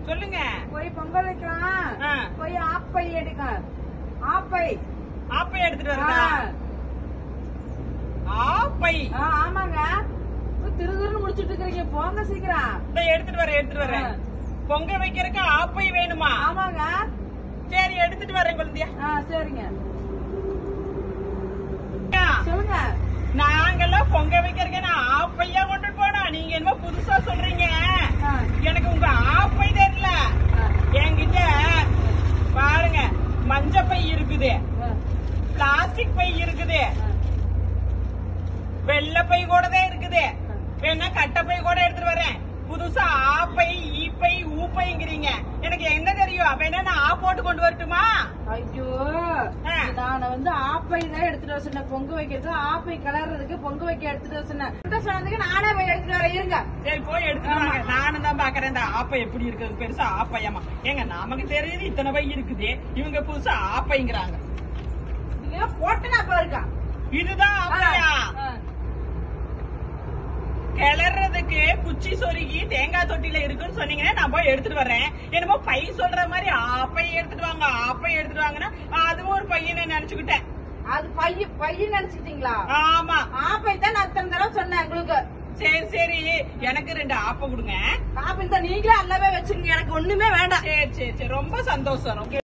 சொல்லுங்க போய் பொங்கல் வைக்கலாம் ஆ. போய் ஆப்பை எடுக்க ஆப்பை ஆப்பை எடுத்துட்டு ஆ. வரதா ஆப்பை ஆ, ஆமாங்க போய் திரு திருன்னு முடிச்சிட்டு இருக்கீங்க போங்க சீக்கிரம் இந்த எடுத்துட்டு வரேன் எடுத்துட்டு வரேன் ஆ. பொங்க வைக்கிறதுக்கு ஆப்பை வேணுமா ஆமாங்க சரி எடுத்துட்டு வரேன் குழந்தையா ஆ சரிங்க சொல்லுங்க நாங்கெல்லாம் பொங்க வைக்கிறதுக்கு நான் ஆப்பையா கொண்டு போனோம் நீங்க என்னமோ புதுசா சொல்றீங்க ஆ, எனக்கு உங்க ஆப்பை தெரியல ஆ, என்கிட்ட பாருங்க மஞ்ச பை இருக்குது ஆ, பிளாஸ்டிக் பை இருக்குது ஆ. வெள்ளை பை கூட தான் இருக்குது வேணா கட்டை பை கூட எடுத்துட்டு வரேன் புதுசா ஆப்பை ஈப்பை ஊப்பைங்கிறீங்க எனக்கு என்ன தெரியும் வேணா நான் ஆ போட்டு கொண்டு வரட்டுமா ஐயோ ஆ. நான் வந்து ஆப்பை தான் எடுத்துட்டு வர சொன்னேன் பொங்க வைக்கிறது ஆப்பை கலர்றதுக்கு பொங்க வைக்க எடுத்துட்டு வர சொன்னேன் கிட்ட சொன்னதுக்கு நானே போய் எடுத்துட்டு வரேன் இருங்க சரி போய் எடுத்துட்டு வாங்க நானும் தான் பாக்குறேன் இந்த ஆப்பை எப்படி இருக்குது பெருசா ஆப்பையம்மா ஏங்க நமக்கு தெரியுது இத்தனை பை இருக்குது இவங்க புதுசா ஆப்பைங்கிறாங்க இதுல போட்டு நான் போல இருக்கா இதுதான் ஆப்பையா கிளறதுக்கு குச்சி சொருகி தேங்காய் தொட்டில இருக்குன்னு சொன்னீங்கன்னா நான் போய் எடுத்துட்டு வர்றேன் என்னமோ பை சொல்ற மாதிரி ஆப்பை எடுத்துட்டு வாங்க ஆப்பை எடுத்துட்டு வாங்கன்னா அதுவும் ஒரு பையனை நினைச்சுக்கிட்டேன் அது பையன் பையன் நினைச்சுக்கிட்டீங்களா ஆமா ஆப்பை தான் நான் அத்தனை தடவை சொன்னேன் உங்களுக்கு சரி சரி எனக்கு ரெண்டு ஆப்பை கொடுங்க ஆப்பிள் தான் நீங்களே எல்லாமே வச்சிருங்க எனக்கு ஒண்ணுமே வேண்டாம் சரி சரி சரி ரொம்ப சந்தோஷம்